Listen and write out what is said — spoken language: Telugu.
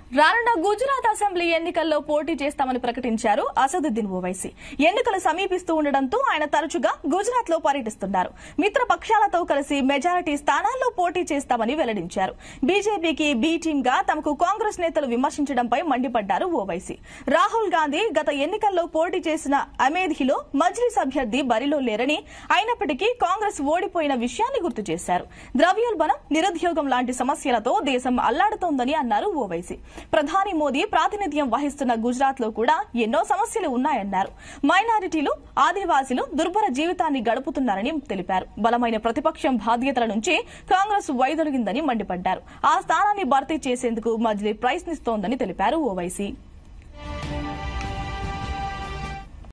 రానున్న గుజరాత్ అసెంబ్లీ ఎన్నికల్లో పోటీ చేస్తామని ప్రకటించారు అసదుద్దీన్ ఓవైసీ ఎన్నికలు సమీపిస్తూ ఉండడంతో ఆయన తరచుగా గుజరాత్ లో పర్యటిస్తున్నారు మిత్ర పక్షాలతో కలిసి మెజారిటీ స్థానాల్లో పోటీ చేస్తామని వెల్లడించారు బీజేపీకి బి టీమ్ గా తమకు కాంగ్రెస్ నేతలు విమర్శించడంపై మండిపడ్డారు ఓవైసీ రాహుల్ గాంధీ గత ఎన్నికల్లో పోటీ చేసిన అమేధిలో మజ్లిస్ అభ్యర్థి బరిలో లేరని అయినప్పటికీ కాంగ్రెస్ ఓడిపోయిన విషయాన్ని గుర్తు చేశారు ద్రవ్యోల్బణం నిరుద్యోగం లాంటి సమస్యలతో దేశం అల్లాడుతోందని అన్నారు ఓవైసీ ప్రధాని మోదీ ప్రాతినిధ్యం వహిస్తున్న గుజరాత్ లో కూడా ఎన్నో సమస్యలు ఉన్నాయన్నారు మైనారిటీలు ఆదివాసీలు దుర్భర జీవితాన్ని గడుపుతున్నారని తెలిపారు బలమైన ప్రతిపక్షం బాధ్యతల నుంచి కాంగ్రెస్ వైదొలిగిందని మండిపడ్డారు ఆ స్థానాన్ని భర్తీ చేసేందుకు మజ్లీ ప్రయత్నిస్తోందని తెలిపారు ఓవైసీ